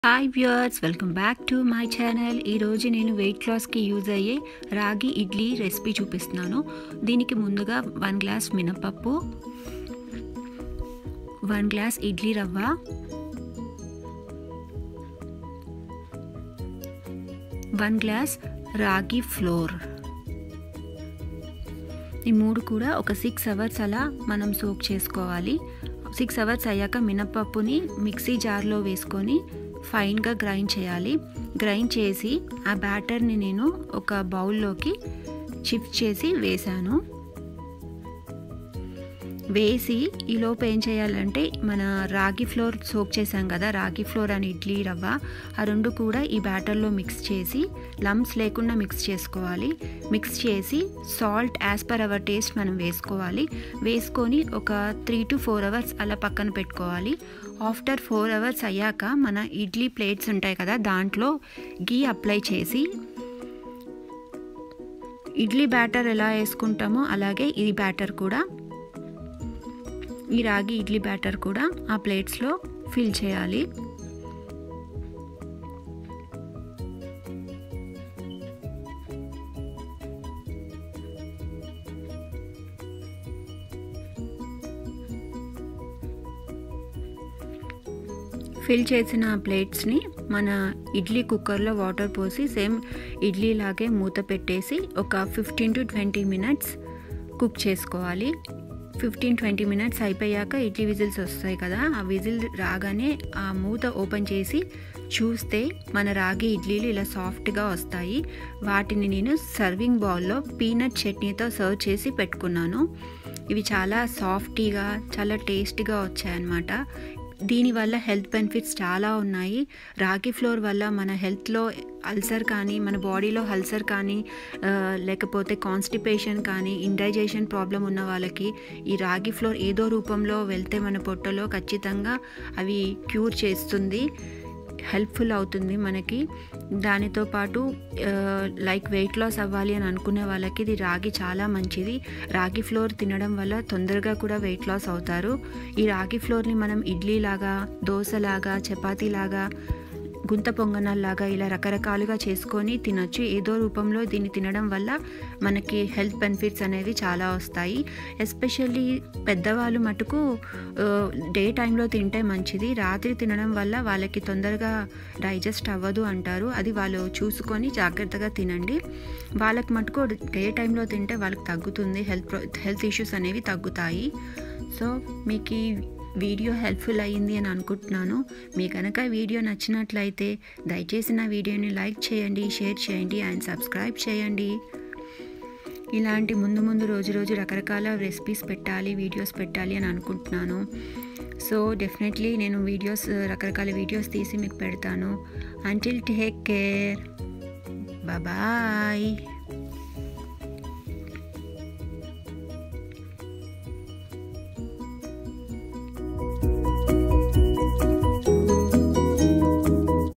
hi viewers welcome back to my channel ఈరోజు నేను wait లాస్కి యూజ్ అయ్యే రాగి ఇడ్లీ రెసిపీ చూపిస్తున్నాను దీనికి ముందుగా వన్ గ్లాస్ మినపప్పు వన్ గ్లాస్ ఇడ్లీ రవ్వ వన్ గ్లాస్ రాగి ఫ్లోర్ ఈ మూడు కూడా ఒక సిక్స్ అవర్స్ అలా మనం సోక్ చేసుకోవాలి సిక్స్ అవర్స్ అయ్యాక మినపప్పుని మిక్సీ జార్లో వేసుకొని ఫైన్గా గ్రైండ్ చేయాలి గ్రైండ్ చేసి ఆ బ్యాటర్ని నేను ఒక బౌల్లోకి షిఫ్ట్ చేసి వేసాను వేసి ఈలోపు ఏం చేయాలంటే మన రాగి ఫ్లోర్ సోక్ చేసాం కదా రాగి ఫ్లోర్ అని ఇడ్లీ రవ్వ ఆ రెండు కూడా ఈ బ్యాటర్లో మిక్స్ చేసి లమ్స్ లేకుండా మిక్స్ చేసుకోవాలి మిక్స్ చేసి salt as per our taste మనం వేసుకోవాలి వేసుకొని ఒక త్రీ టు ఫోర్ అవర్స్ అలా పక్కన పెట్టుకోవాలి ఆఫ్టర్ ఫోర్ అవర్స్ అయ్యాక మన ఇడ్లీ ప్లేట్స్ ఉంటాయి కదా దాంట్లో గీ అప్లై చేసి ఇడ్లీ బ్యాటర్ ఎలా వేసుకుంటామో అలాగే ఈ బ్యాటర్ కూడా ఈ రాగి ఇడ్లీ బ్యాటర్ కూడా ఆ ప్లేట్స్లో ఫిల్ చేయాలి ఫిల్ చేసిన ప్లేట్స్ని మన ఇడ్లీ కుక్కర్లో వాటర్ పోసి సేమ్ ఇడ్లీ లాగే మూత పెట్టేసి ఒక fifteen to twenty minutes cook చేసుకోవాలి ఫిఫ్టీన్ ట్వంటీ మినిట్స్ అయిపోయాక ఇడ్లీ విజిల్స్ వస్తాయి కదా ఆ విజిల్ రాగానే ఆ మూత ఓపెన్ చేసి చూస్తే మన రాగి ఇడ్లీలు ఇలా సాఫ్ట్గా వస్తాయి వాటిని నేను సర్వింగ్ బౌల్లో పీనట్ చట్నీతో సర్వ్ చేసి పెట్టుకున్నాను ఇవి చాలా సాఫ్టీగా చాలా టేస్టీగా వచ్చాయన్నమాట దీనివల్ల హెల్త్ బెనిఫిట్స్ చాలా ఉన్నాయి రాగి ఫ్లోర్ వల్ల మన హెల్త్లో అల్సర్ కానీ మన బాడీలో అల్సర్ కానీ లేకపోతే కాన్స్టిపేషన్ కానీ ఇండైజేషన్ ప్రాబ్లం ఉన్న వాళ్ళకి ఈ రాగి ఫ్లోర్ ఏదో రూపంలో వెళ్తే మన పొట్టలో ఖచ్చితంగా అవి క్యూర్ చేస్తుంది హెల్ప్ఫుల్ అవుతుంది మనకి దానితో పాటు లైక్ వెయిట్ లాస్ అవ్వాలి అని అనుకునే వాళ్ళకి ఇది రాగి చాలా మంచిది రాగి ఫ్లోర్ తినడం వల్ల తొందరగా కూడా వెయిట్ లాస్ అవుతారు ఈ రాగి ఫ్లోర్ని మనం ఇడ్లీ లాగా దోశలాగా చపాతీ లాగా గుంత పొంగనాల్లాగా ఇలా రకరకాలుగా చేసుకొని తినొచ్చు ఏదో రూపంలో దీన్ని తినడం వల్ల మనకి హెల్త్ బెనిఫిట్స్ అనేవి చాలా వస్తాయి ఎస్పెషల్లీ పెద్దవాళ్ళు మటుకు డే టైంలో తింటే మంచిది రాత్రి తినడం వల్ల వాళ్ళకి తొందరగా డైజెస్ట్ అవ్వదు అంటారు అది వాళ్ళు చూసుకొని జాగ్రత్తగా తినండి వాళ్ళకి మటుకు డే టైంలో తింటే వాళ్ళకి తగ్గుతుంది హెల్త్ హెల్త్ ఇష్యూస్ అనేవి తగ్గుతాయి సో మీకు వీడియో హెల్ప్ఫుల్ అయ్యింది అని అనుకుంటున్నాను మీ కనుక వీడియో నచ్చినట్లయితే దయచేసి నా వీడియోని లైక్ చేయండి షేర్ చేయండి అండ్ సబ్స్క్రైబ్ చేయండి ఇలాంటి ముందు ముందు రోజు రోజు రకరకాల రెసిపీస్ పెట్టాలి వీడియోస్ పెట్టాలి అని అనుకుంటున్నాను సో డెఫినెట్లీ నేను వీడియోస్ రకరకాల వీడియోస్ తీసి మీకు పెడతాను అంటిల్ టేక్ కేర్ బాయ్